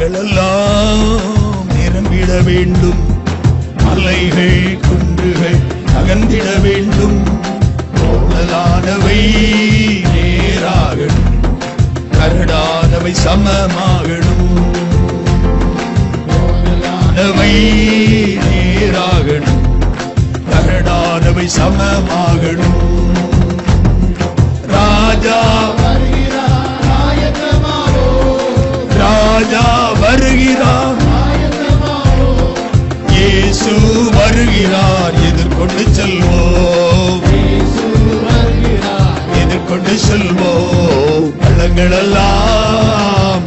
பள்ளங்கள் எல்லாம் நிரம்பிட வேண்டும் மலைகள் குன்றுகள் அகன்றிட வேண்டும் கோணலானவை நேராகணும் கரடானவை சமமாகணும் கோணலானவை நேராகணும் கரடானவை சமமாகணும் ராஜா ராஜா வருகிறார் இயேசு வருகிறார் எதிர்கொண்டு செல்வோம் எதிர்கொண்டு செல்வோம் பள்ளங்கள் எல்லாம்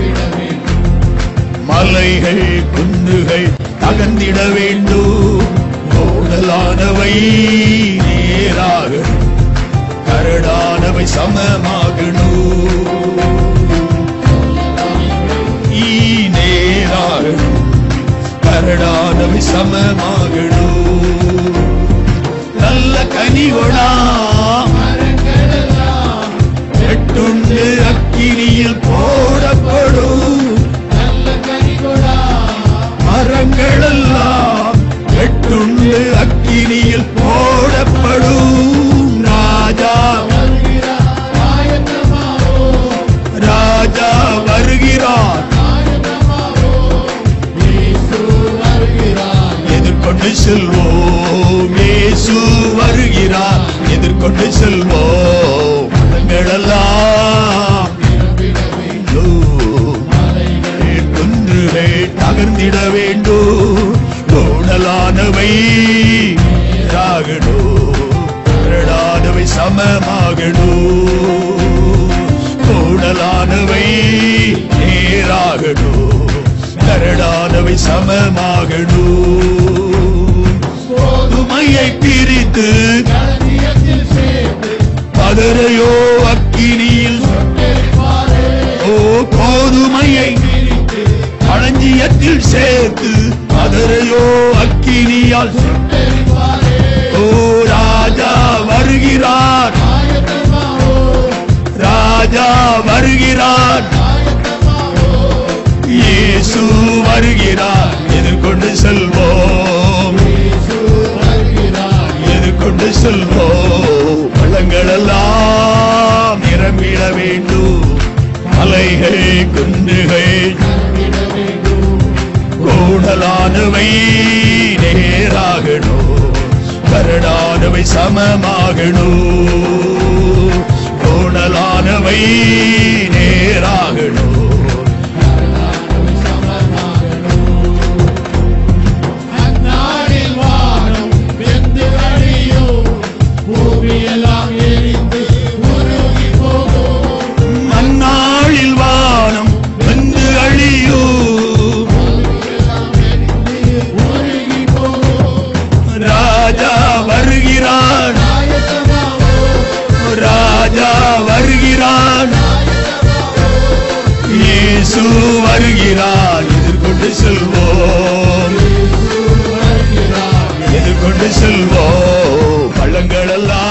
மலைகள் குன்றுகள் அகந்திட வேண்டும் கோடலானவை நேராக கரடானவை சமமாகணும் ஈ நேராகணும் கரடானவை சமமாகணும் நல்ல கனிகொடா எட்டுண்டு அக்கினியில் போடப்படும் மரங்கள் எல்லாம் எட்டுண்டு அக்கினியில் போடப்படும் ராஜா ராஜா வருகிறார் எதிர்கொண்டு செல்வோம் இயேசு வருகிறார் எதிர்கொண்டு செல்வோம் மரங்களெல்லாம் குன்றுகள் தகர்ந்திட வேண்டும் கோடலானவை ராகடோ கரடானவை சமமாகடோ கோடலானவை நேராகடோ கரடானவை சமமாகடோ கோதுமையை பிரித்து பதரையோ அக்கினியில் ஓ கோதுமையை களஞ்சியத்தில் சேர்த்து அதரையோ அக்கினியால் ஓ ராஜா வருகிறார் ராஜா வருகிறார் இயேசு வருகிறார் எதிர்கொண்டு செல்வோம் எதிர்கொண்டு செல்வோம் பழங்கள் எல்லாம் நிரம்பிட வேண்டும் மலைகள் குன்றுகள் கூடலானவை நேராகணும் கரடானவை சமமாகணும் கூடலானவை நேராகணும் அந்நாளில் வானம் வெந்து அழியும் பூமியெல்லாம் எரிந்து உருகி போகும் மன்னாளில் வானம் வந்து அழியும் உருகி போகும் ராஜா வருகிறான் ராஜா வருகிறான் இயேசு வருகிறான் எதிர்கொண்டு செல்வோம் எதிர்கொண்டு செல்வோம் பள்ளங்கள் எல்லாம்